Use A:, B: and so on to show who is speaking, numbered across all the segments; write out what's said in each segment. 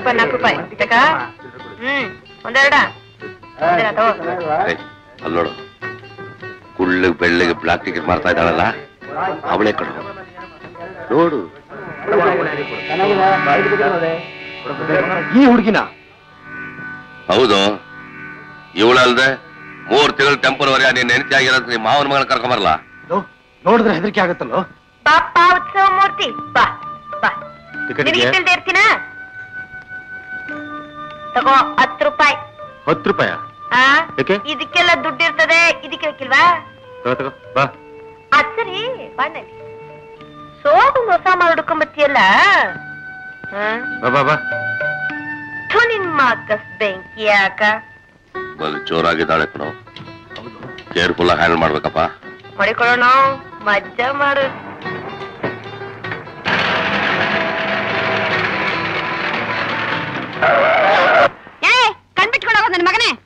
A: ರೂಪಾಯಿ ನಾಲ್ಕು ರೂಪಾಯಿ ಬೇಕಾ ಹ್ಮ್ ಒಂದೆರಡ ಒಂದೆರಡ ತಗೋ
B: ಏಯ್, ಅಲ್ಲ್ ನೋಡು ಕುಳ್ಳಗ್ ಬೆಳ್ಳಗೆ ಬ್ಲಾಕ್ ಟಿಕೆಟ್ ಮಾಡ್ತಾ ಇದ್ದಾಳಲ್ಲ ಅವಳೇ ಕಡು ನೋಡು
C: ಈ ಹುಡುಗಿನ
B: ಹೌದು ಇವಳಲ್ದೆ ಮೂರ್ ತಿಂಗಳು ಟೆಂಪರವರಿ ನೀನ್ ನೆನಪಿ ಆಗಿರೋದು ನಿಮ್ಮ ಮಾವನ ಮಗಳನ್ನ ಕರ್ಕೊಂಬರಲ್ಲ
C: ನೋಡಿದ್ರೆ ಹೆದರಿಕೆ ಆಗತ್ತಲ್ಲೋ
A: ಪಾಪ ಉತ್ಸವ ಮೂರ್ತಿ ಬಾ ಬಾ ನಿನಗೆ ಇಟ್ಟಿಲ್ದೆ ಇರ್ತೀನ ತಗೋ ಹತ್ತು ರೂಪಾಯಿ
C: ಹತ್ತು ರೂಪಾಯ
A: ಆ
C: ಯಾಕೆ?
A: ಇದಕ್ಕೆಲ್ಲ ದುಡ್ಡು ಇರ್ತದೆ ಇದಕ್ಕೆ ಬೇಕಿಲ್ವಾ
C: ತಗೋ ತಗೋ ಬಾ
A: ಅದ್ ಸರಿ ಬಣ್ಣಲ್ಲಿ ಸೋಗು ಹೊಸ ಮಾಡ್ಕೊಂಬತ್ತಿಯಲ್ಲ
C: ಬಾ ಬಾ ಬಾ
A: ನಿಮ್ಮ ಕಸ್ ಬೆಂಕಿ ಯಾಕ
B: ಬಲ್ ಜೋರಾಗಿದ್ದಾಳೆ ಕಣೋ ಕೇರ್ಫುಲ್ ಆಗಿ ಹ್ಯಾಂಡಲ್ ಮಾಡ್ಬೇಕಪ್ಪ
A: ಮಾಡಿಕೊಳ್ಳೋಣ ಮಜ್ಜಾ ಮಾಡು
D: ಏ ಕಣ್ಬಿಟ್ಕೊಂಡು ಹೋಗೋದು ನನ್ನ ಮಗನೇ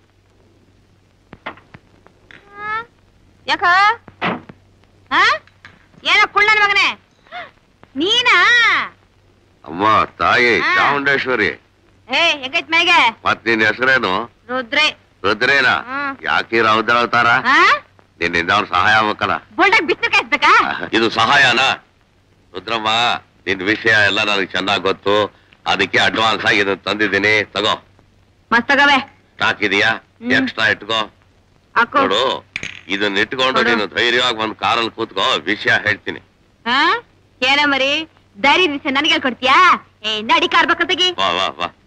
D: ಯಾಕ ಆ? ಏನೋ ಕುಳ್ಳ ನನ್ ಮಗನೇ ನೀನಾ
B: ಅಮ್ಮ ತಾಯಿ
D: ಹಾ.
B: ಚಾಮುಂಡೇಶ್ವರಿ
D: ಏ ಹೆಂಗೈತ್ ಮೈಗೆ
B: ಮತ್ ನಿನ್ ಹೆಸರೇನು
D: ರುದ್ರೆ
B: ರುದ್ರೇನ
D: ಹ್ಮ್.
B: ಯಾಕೆ ರೌದ್ರ ಅವತಾರ
D: ಆ
B: ನಿನ್ನಿಂದ ಅವ್ರ ಸಹಾಯ ಆಗ್ಬೇಕಲ್ಲ
D: ಬೋಲ್ಡಾಗ್ ಬಿಸಿಲು ಕಾಯಿಸ್ಬೇಕಾ
B: ಇದು ಸಹಾಯನಾ ರುದ್ರಮ್ಮ ನಿನ್ ವಿಷಯ ಎಲ್ಲ ನನಗೆ ಚೆನ್ನಾಗ್ ಗೊತ್ತು ಅದಕ್ಕೆ ಅಡ್ವಾನ್ಸ್ ಆಗಿ ಇದನ್ನ ತಂದಿದ್ದೀನಿ ತಗೋ
D: ಮಸ್ತಗವೆ
B: ಸ್ಟಾಕ್ ಇದೆಯಾ
D: ಹ್ಮ್.
B: ಎಕ್ಸ್ಟ್ರಾ ಇಟ್ಕೋ
D: ಹಾಕು
B: ನೋಡು ಇದನ್ನ ಇಟ್ಕೊಂಡು
D: ಕೊಡು.
B: ನೀನು ಧೈರ್ಯವಾಗಿ ಒಂದ್ ಕಾರಲ್ಲಿ ಕೂತ್ಕೋ ವಿಷಯ ಹೇಳ್ತೀನಿ
D: ಆ? ಏನ ಮರಿ ಧೈರ್ಯ ದಿವಸ ನನಗೆ ಕೊಡ್ತೀಯಾ ಏ ನಡಿ ಕಾರ್ ಬೇಕಂತಗಿ
B: ವಾ ವಾ ವಾ